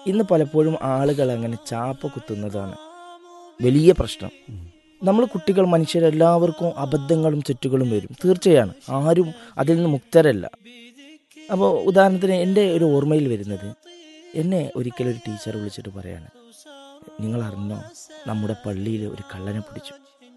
ഇന്ന് പലപ്പോഴും ആളുകൾ അങ്ങനെ ചാപ്പ കുത്തുന്നതാണ് വലിയ പ്രശ്നം നമ്മൾ കുട്ടികൾ മനുഷ്യരെല്ലാവർക്കും അബദ്ധങ്ങളും തെറ്റുകളും വരും തീർച്ചയാണ് ആരും അതിൽ നിന്ന് മുക്തരല്ല അപ്പോൾ ഉദാഹരണത്തിന് എൻ്റെ ഒരു ഓർമ്മയിൽ വരുന്നത് എന്നെ ഒരിക്കലും ഒരു ടീച്ചർ വിളിച്ചിട്ട് പറയാണ് നിങ്ങൾ അറിഞ്ഞോ നമ്മുടെ പള്ളിയിൽ ഒരു കള്ളനെ പിടിച്ചു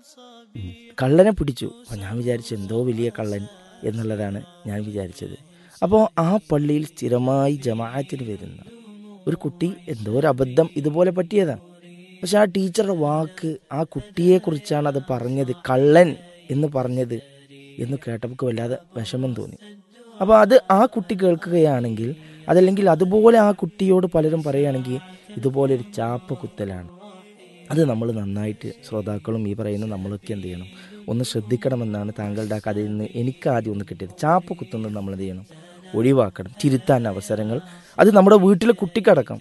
കള്ളനെ പിടിച്ചു അപ്പോൾ ഞാൻ വിചാരിച്ചു എന്തോ വലിയ കള്ളൻ എന്നുള്ളതാണ് ഞാൻ വിചാരിച്ചത് അപ്പോൾ ആ പള്ളിയിൽ സ്ഥിരമായി ജമാഅത്തിന് വരുന്ന ഒരു കുട്ടി എന്തോ ഒരു അബദ്ധം ഇതുപോലെ പറ്റിയതാണ് പക്ഷെ ആ ടീച്ചറുടെ വാക്ക് ആ കുട്ടിയെക്കുറിച്ചാണ് അത് പറഞ്ഞത് കള്ളൻ എന്ന് പറഞ്ഞത് എന്ന് കേട്ടപ്പോൾ വല്ലാതെ വിഷമം തോന്നി അപ്പോൾ അത് ആ കുട്ടി കേൾക്കുകയാണെങ്കിൽ അതല്ലെങ്കിൽ അതുപോലെ ആ കുട്ടിയോട് പലരും പറയുകയാണെങ്കിൽ ഇതുപോലെ ഒരു ചാപ്പ കുത്തലാണ് അത് നമ്മൾ നന്നായിട്ട് ശ്രോതാക്കളും ഈ പറയുന്ന നമ്മളൊക്കെ എന്ത് ചെയ്യണം ഒന്ന് ശ്രദ്ധിക്കണമെന്നാണ് താങ്കളുടെ ആ കഥയിൽ നിന്ന് എനിക്ക് ആദ്യം ഒന്ന് കിട്ടിയത് ചാപ്പ കുത്തുന്നത് നമ്മൾ എന്ത് ചെയ്യണം ഒഴിവാക്കണം തിരുത്താൻ അവസരങ്ങൾ അത് നമ്മുടെ വീട്ടിലെ കുട്ടിക്കടക്കം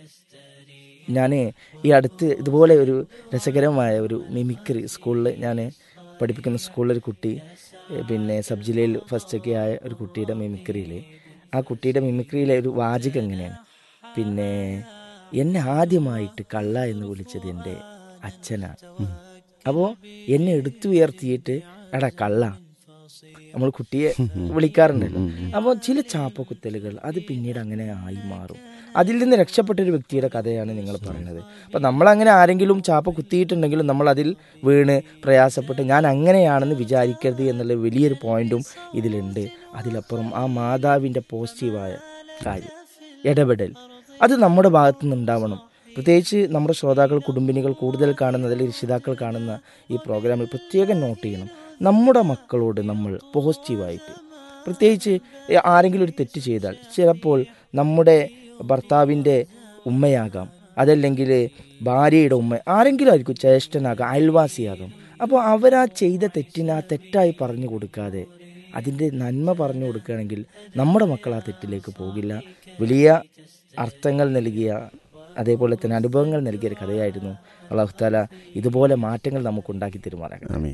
ഞാൻ ഈ അടുത്ത് ഇതുപോലെ ഒരു രസകരമായ ഒരു മിമിക്രി സ്കൂളിൽ ഞാൻ പഠിപ്പിക്കുന്ന സ്കൂളിലൊരു കുട്ടി ഏഹ് പിന്നെ സബ് ജില്ലയിൽ ഫസ്റ്റൊക്കെ ആയ ഒരു കുട്ടിയുടെ മിമിക്രിയിൽ ആ കുട്ടിയുടെ മിമിക്രിയിലെ ഒരു വാചകം എങ്ങനെയാണ് പിന്നെ എന്നെ ആദ്യമായിട്ട് കള്ള എന്ന് വിളിച്ചത് എൻ്റെ അച്ഛനാണ് അപ്പോൾ എന്നെ എടുത്തു ഉയർത്തിയിട്ട് എടാ കള്ള നമ്മൾ കുട്ടിയെ വിളിക്കാറുണ്ടല്ലോ അപ്പോൾ ചില ചാപ്പക്കുത്തലുകൾ അത് പിന്നീട് അങ്ങനെ ആയി മാറും അതിൽ നിന്ന് രക്ഷപ്പെട്ട ഒരു വ്യക്തിയുടെ കഥയാണ് നിങ്ങൾ പറയുന്നത് അപ്പം നമ്മളങ്ങനെ ആരെങ്കിലും ചാപ്പ കുത്തിയിട്ടുണ്ടെങ്കിലും നമ്മൾ അതിൽ വീണ് പ്രയാസപ്പെട്ട് ഞാൻ അങ്ങനെയാണെന്ന് വിചാരിക്കരുത് എന്നുള്ള വലിയൊരു പോയിന്റും ഇതിലുണ്ട് അതിലപ്പുറം ആ മാതാവിൻ്റെ പോസിറ്റീവായ കാര്യം ഇടപെടൽ അത് നമ്മുടെ ഭാഗത്തു നിന്നുണ്ടാവണം പ്രത്യേകിച്ച് നമ്മുടെ ശ്രോതാക്കൾ കുടുംബിനികൾ കൂടുതൽ കാണുന്ന അല്ലെങ്കിൽ രക്ഷിതാക്കൾ കാണുന്ന ഈ പ്രോഗ്രാമിൽ പ്രത്യേകം നോട്ട് ചെയ്യണം നമ്മുടെ മക്കളോട് നമ്മൾ പോസിറ്റീവായിട്ട് പ്രത്യേകിച്ച് ഏ- ആരെങ്കിലും ഒരു തെറ്റ് ചെയ്താൽ ചിലപ്പോൾ നമ്മുടെ ഭർത്താവിൻ്റെ ഉമ്മയാകാം അതല്ലെങ്കിൽ ഭാര്യയുടെ ഉമ്മ ആരെങ്കിലും ആയിരിക്കും ജ്യേഷ്ഠനാകാം അയൽവാസിയാകാം അപ്പോൾ അവരാ ചെയ്ത തെറ്റിന് ആ തെറ്റായി പറഞ്ഞു കൊടുക്കാതെ അതിൻ്റെ നന്മ പറഞ്ഞു കൊടുക്കുകയാണെങ്കിൽ നമ്മുടെ മക്കൾ ആ തെറ്റിലേക്ക് പോകില്ല വലിയ അർത്ഥങ്ങൾ നൽകിയ അതേപോലെ തന്നെ അനുഭവങ്ങൾ നൽകിയ ഒരു കഥയായിരുന്നു അള്ളാഹുത്താല ഇതുപോലെ മാറ്റങ്ങൾ നമുക്ക് ഉണ്ടാക്കി തരുമാറാകട്ടെ ആമീൻ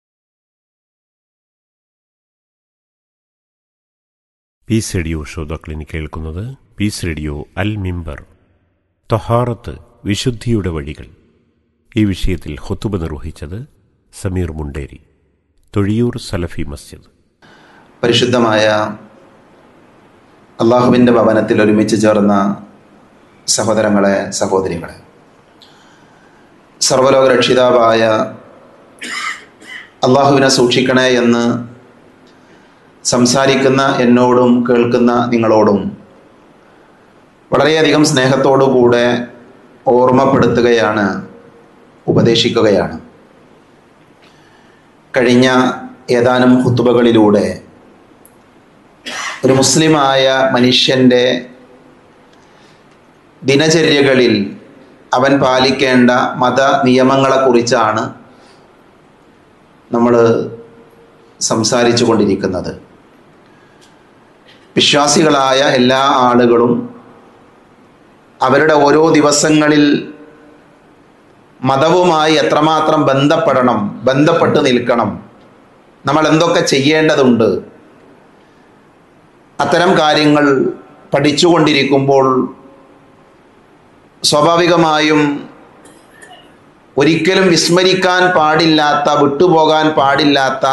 പീസ് റേഡിയോ ശ്രോതാക്കളിന് കേൾക്കുന്നത് പീസ് റേഡിയോ അൽ മിമ്പർ തൊഹാറത്ത് വിശുദ്ധിയുടെ വഴികൾ ഈ വിഷയത്തിൽ ഹൊത്തുബ നിർവഹിച്ചത് സമീർ മുണ്ടേരി തൊഴിയൂർ സലഫി മസ്ജിദ് പരിശുദ്ധമായ അള്ളാഹുവിൻ്റെ ഭവനത്തിൽ ഒരുമിച്ച് ചേർന്ന സഹോദരങ്ങളെ സഹോദരികളെ സർവലോക രക്ഷിതാവായ അള്ളാഹുവിനെ സൂക്ഷിക്കണേ എന്ന് സംസാരിക്കുന്ന എന്നോടും കേൾക്കുന്ന നിങ്ങളോടും വളരെയധികം സ്നേഹത്തോടു കൂടെ ഓർമ്മപ്പെടുത്തുകയാണ് ഉപദേശിക്കുകയാണ് കഴിഞ്ഞ ഏതാനും ഹുത്തുബകളിലൂടെ ഒരു മുസ്ലിമായ മനുഷ്യൻ്റെ ദിനചര്യകളിൽ അവൻ പാലിക്കേണ്ട മത നിയമങ്ങളെക്കുറിച്ചാണ് നമ്മൾ സംസാരിച്ചു കൊണ്ടിരിക്കുന്നത് വിശ്വാസികളായ എല്ലാ ആളുകളും അവരുടെ ഓരോ ദിവസങ്ങളിൽ മതവുമായി എത്രമാത്രം ബന്ധപ്പെടണം ബന്ധപ്പെട്ട് നിൽക്കണം നമ്മൾ എന്തൊക്കെ ചെയ്യേണ്ടതുണ്ട് അത്തരം കാര്യങ്ങൾ പഠിച്ചുകൊണ്ടിരിക്കുമ്പോൾ സ്വാഭാവികമായും ഒരിക്കലും വിസ്മരിക്കാൻ പാടില്ലാത്ത വിട്ടുപോകാൻ പാടില്ലാത്ത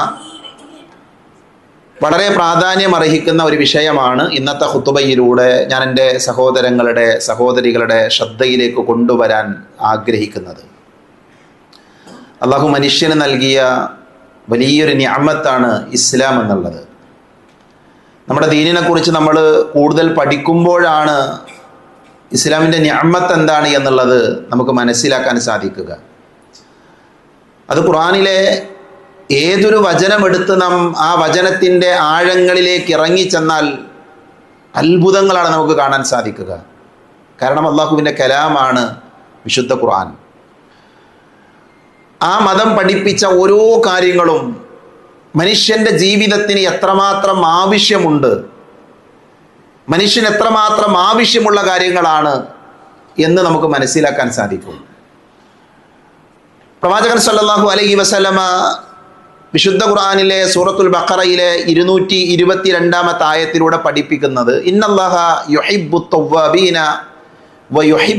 വളരെ പ്രാധാന്യം അർഹിക്കുന്ന ഒരു വിഷയമാണ് ഇന്നത്തെ ഹുത്തുബയിലൂടെ ഞാൻ എൻ്റെ സഹോദരങ്ങളുടെ സഹോദരികളുടെ ശ്രദ്ധയിലേക്ക് കൊണ്ടുവരാൻ ആഗ്രഹിക്കുന്നത് അള്ളാഹു മനുഷ്യന് നൽകിയ വലിയൊരു ഞാമത്താണ് ഇസ്ലാം എന്നുള്ളത് നമ്മുടെ ദീനിനെ കുറിച്ച് നമ്മൾ കൂടുതൽ പഠിക്കുമ്പോഴാണ് ഇസ്ലാമിൻ്റെ ഞാമത്ത് എന്താണ് എന്നുള്ളത് നമുക്ക് മനസ്സിലാക്കാൻ സാധിക്കുക അത് ഖുറാനിലെ ഏതൊരു വചനമെടുത്ത് നാം ആ വചനത്തിൻ്റെ ആഴങ്ങളിലേക്ക് ഇറങ്ങിച്ചെന്നാൽ അത്ഭുതങ്ങളാണ് നമുക്ക് കാണാൻ സാധിക്കുക കാരണം അള്ളാഹുവിൻ്റെ കലാമാണ് വിശുദ്ധ ഖുർആൻ ആ മതം പഠിപ്പിച്ച ഓരോ കാര്യങ്ങളും മനുഷ്യൻ്റെ ജീവിതത്തിന് എത്രമാത്രം ആവശ്യമുണ്ട് മനുഷ്യന് എത്രമാത്രം ആവശ്യമുള്ള കാര്യങ്ങളാണ് എന്ന് നമുക്ക് മനസ്സിലാക്കാൻ സാധിക്കും പ്രവാചകൻ സല്ലല്ലാഹു അലൈഹി വസല്ലമ വിശുദ്ധ ഖുർആനിലെ സൂറത്തുൽ ബഖറയിലെ ഇരുന്നൂറ്റി ഇരുപത്തി രണ്ടാമത്തെ ആയത്തിലൂടെ പഠിപ്പിക്കുന്നത് ഇന്നല്ലാഹ യുഹിബ്ബു തവ്വാബീന വ